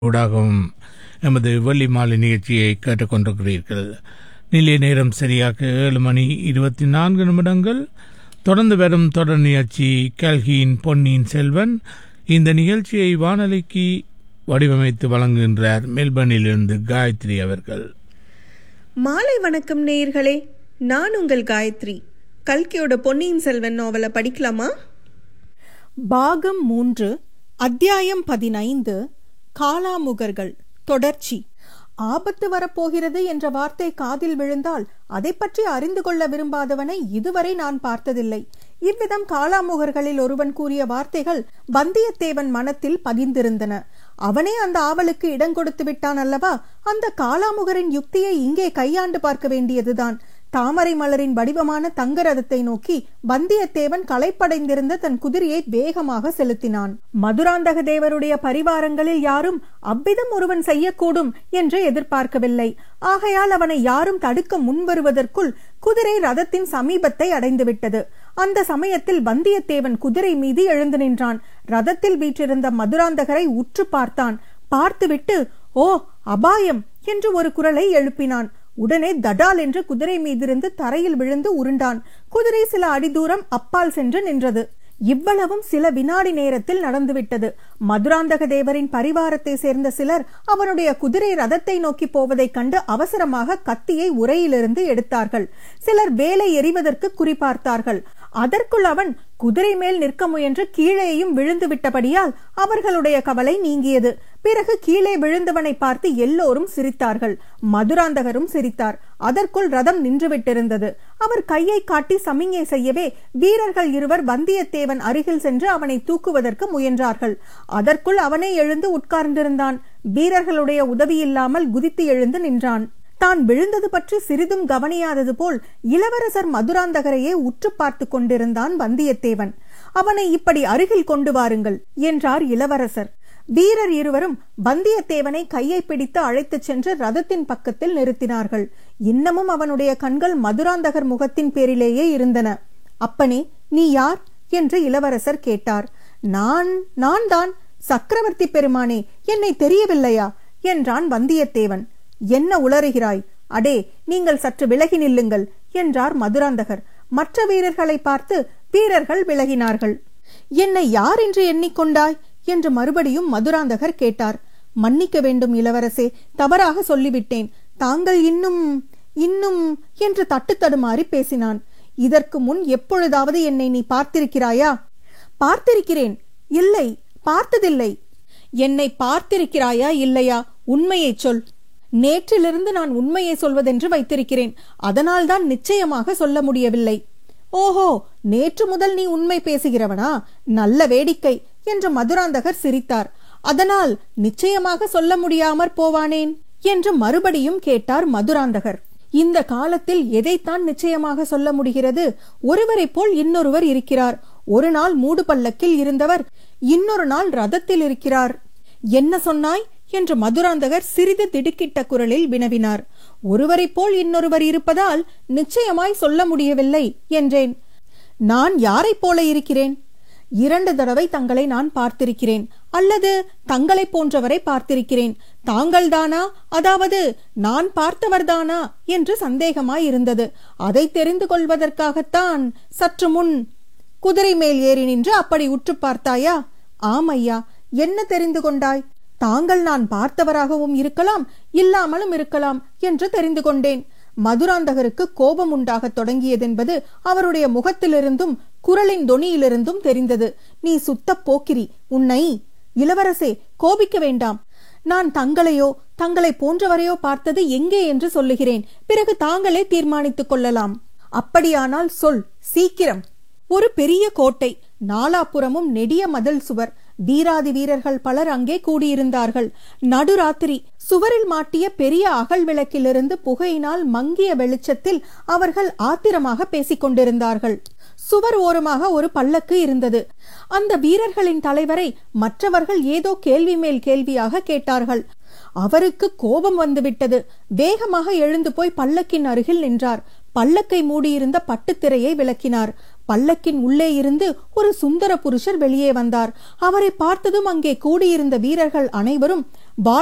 ஊடாகவும் எமது வெள்ளி மாலை நிகழ்ச்சியை கேட்டுக்கொண்டிருக்கிறீர்கள் நிலைய நேரம் சரியாக ஏழு மணி இருபத்தி நான்கு நிமிடங்கள் தொடர்ந்து வரும் தொடர் நிகழ்ச்சி கல்கியின் பொன்னியின் செல்வன் இந்த நிகழ்ச்சியை வானொலிக்கு வடிவமைத்து வழங்குகின்றார் மெல்பர்னிலிருந்து காயத்ரி அவர்கள் மாலை வணக்கம் நேயர்களே நான் உங்கள் காயத்ரி கல்கியோட பொன்னியின் செல்வன் நாவலை படிக்கலாமா பாகம் மூன்று அத்தியாயம் பதினைந்து காலாமுகர்கள் தொடர்ச்சி ஆபத்து வரப்போகிறது என்ற வார்த்தை காதில் விழுந்தால் அதை பற்றி அறிந்து கொள்ள விரும்பாதவனை இதுவரை நான் பார்த்ததில்லை இவ்விதம் காலாமுகர்களில் ஒருவன் கூறிய வார்த்தைகள் வந்தியத்தேவன் மனத்தில் பதிந்திருந்தன அவனே அந்த ஆவலுக்கு இடம் கொடுத்து விட்டான் அல்லவா அந்த காலாமுகரின் யுக்தியை இங்கே கையாண்டு பார்க்க வேண்டியதுதான் தாமரை மலரின் வடிவமான தங்க ரதத்தை நோக்கி வந்தியத்தேவன் களைப்படைந்திருந்த தன் குதிரையை வேகமாக செலுத்தினான் மதுராந்தக தேவருடைய பரிவாரங்களில் யாரும் அவ்விதம் ஒருவன் செய்யக்கூடும் என்று எதிர்பார்க்கவில்லை ஆகையால் அவனை யாரும் தடுக்க முன்வருவதற்குள் குதிரை ரதத்தின் சமீபத்தை அடைந்துவிட்டது அந்த சமயத்தில் வந்தியத்தேவன் குதிரை மீது எழுந்து நின்றான் ரதத்தில் வீற்றிருந்த மதுராந்தகரை உற்று பார்த்தான் பார்த்துவிட்டு ஓ அபாயம் என்று ஒரு குரலை எழுப்பினான் உடனே தடால் என்று குதிரை மீதிருந்து தரையில் விழுந்து உருண்டான் குதிரை சில அடி தூரம் அப்பால் சென்று நின்றது இவ்வளவும் சில வினாடி நேரத்தில் நடந்துவிட்டது மதுராந்தக தேவரின் பரிவாரத்தை சேர்ந்த சிலர் அவனுடைய குதிரை ரதத்தை நோக்கி போவதைக் கண்டு அவசரமாக கத்தியை உரையிலிருந்து எடுத்தார்கள் சிலர் வேலை எறிவதற்கு குறிப்பார்த்தார்கள் அதற்குள் அவன் குதிரை மேல் நிற்க முயன்று கீழேயும் விழுந்து விட்டபடியால் அவர்களுடைய கவலை நீங்கியது பிறகு கீழே விழுந்தவனை பார்த்து எல்லோரும் சிரித்தார்கள் மதுராந்தகரும் சிரித்தார் அதற்குள் ரதம் நின்றுவிட்டிருந்தது அவர் கையை காட்டி சமிஞை செய்யவே வீரர்கள் இருவர் வந்தியத்தேவன் அருகில் சென்று அவனை தூக்குவதற்கு முயன்றார்கள் அதற்குள் அவனே எழுந்து உட்கார்ந்திருந்தான் வீரர்களுடைய உதவியில்லாமல் குதித்து எழுந்து நின்றான் தான் விழுந்தது பற்றி சிறிதும் கவனியாதது போல் இளவரசர் மதுராந்தகரையே உற்று பார்த்து கொண்டிருந்தான் வந்தியத்தேவன் அவனை இப்படி அருகில் கொண்டு வாருங்கள் என்றார் இளவரசர் வீரர் இருவரும் வந்தியத்தேவனை கையை பிடித்து அழைத்துச் சென்று ரதத்தின் பக்கத்தில் நிறுத்தினார்கள் இன்னமும் அவனுடைய கண்கள் மதுராந்தகர் முகத்தின் பேரிலேயே இருந்தன அப்பனே நீ யார் என்று இளவரசர் கேட்டார் நான் நான் தான் சக்கரவர்த்தி பெருமானே என்னை தெரியவில்லையா என்றான் வந்தியத்தேவன் என்ன உளறுகிறாய் அடே நீங்கள் சற்று விலகி நில்லுங்கள் என்றார் மதுராந்தகர் மற்ற வீரர்களை பார்த்து வீரர்கள் விலகினார்கள் என்னை யார் என்று எண்ணிக்கொண்டாய் என்று மறுபடியும் மதுராந்தகர் கேட்டார் மன்னிக்க வேண்டும் இளவரசே தவறாக சொல்லிவிட்டேன் தாங்கள் இன்னும் இன்னும் என்று தட்டு தடுமாறி பேசினான் இதற்கு முன் எப்பொழுதாவது என்னை நீ பார்த்திருக்கிறாயா பார்த்திருக்கிறேன் இல்லை பார்த்ததில்லை என்னை பார்த்திருக்கிறாயா இல்லையா உண்மையை சொல் நேற்றிலிருந்து நான் உண்மையை சொல்வதென்று வைத்திருக்கிறேன் அதனால்தான் நிச்சயமாக சொல்ல முடியவில்லை ஓஹோ நேற்று முதல் நீ உண்மை பேசுகிறவனா நல்ல வேடிக்கை என்று மதுராந்தகர் சிரித்தார் அதனால் நிச்சயமாக சொல்ல முடியாமற் போவானேன் என்று மறுபடியும் கேட்டார் மதுராந்தகர் இந்த காலத்தில் எதைத்தான் நிச்சயமாக சொல்ல முடிகிறது ஒருவரை போல் இன்னொருவர் இருக்கிறார் ஒரு நாள் மூடு பல்லக்கில் இருந்தவர் இன்னொரு நாள் ரதத்தில் இருக்கிறார் என்ன சொன்னாய் என்று மதுராந்தகர் சிறிது திடுக்கிட்ட குரலில் வினவினார் ஒருவரை போல் இன்னொருவர் இருப்பதால் நிச்சயமாய் சொல்ல முடியவில்லை என்றேன் நான் யாரைப் போல இருக்கிறேன் இரண்டு தடவை தங்களை நான் பார்த்திருக்கிறேன் அல்லது தங்களை போன்றவரை பார்த்திருக்கிறேன் தாங்கள்தானா அதாவது நான் பார்த்தவர்தானா என்று சந்தேகமாய் இருந்தது அதை தெரிந்து கொள்வதற்காகத்தான் சற்று முன் குதிரை மேல் ஏறி நின்று அப்படி உற்று பார்த்தாயா ஆமையா என்ன தெரிந்து கொண்டாய் தாங்கள் நான் பார்த்தவராகவும் இருக்கலாம் இல்லாமலும் இருக்கலாம் என்று தெரிந்து கொண்டேன் மதுராந்தகருக்கு கோபம் உண்டாகத் தொடங்கியதென்பது அவருடைய முகத்திலிருந்தும் குரலின் தொனியிலிருந்தும் தெரிந்தது நீ சுத்த போக்கிரி உன்னை இளவரசே கோபிக்க வேண்டாம் நான் தங்களையோ தங்களை போன்றவரையோ பார்த்தது எங்கே என்று சொல்லுகிறேன் பிறகு தாங்களே தீர்மானித்துக் கொள்ளலாம் அப்படியானால் சொல் சீக்கிரம் ஒரு பெரிய கோட்டை நாலாபுறமும் நெடிய மதில் சுவர் வீராதி வீரர்கள் பலர் அங்கே கூடியிருந்தார்கள் நடுராத்திரி சுவரில் மாட்டிய பெரிய அகல் விளக்கிலிருந்து புகையினால் மங்கிய வெளிச்சத்தில் அவர்கள் ஆத்திரமாக பேசிக் கொண்டிருந்தார்கள் சுவர் ஓரமாக ஒரு பல்லக்கு இருந்தது அந்த வீரர்களின் தலைவரை மற்றவர்கள் ஏதோ கேள்வி மேல் கேள்வியாக கேட்டார்கள் அவருக்கு கோபம் வந்துவிட்டது வேகமாக எழுந்து போய் பல்லக்கின் அருகில் நின்றார் பல்லக்கை மூடியிருந்த பட்டுத்திரையை விளக்கினார் பல்லக்கின் உள்ளே இருந்து ஒரு சுந்தர புருஷர் வெளியே வந்தார் அவரை பார்த்ததும் அங்கே கூடியிருந்த வீரர்கள் அனைவரும் வாழ்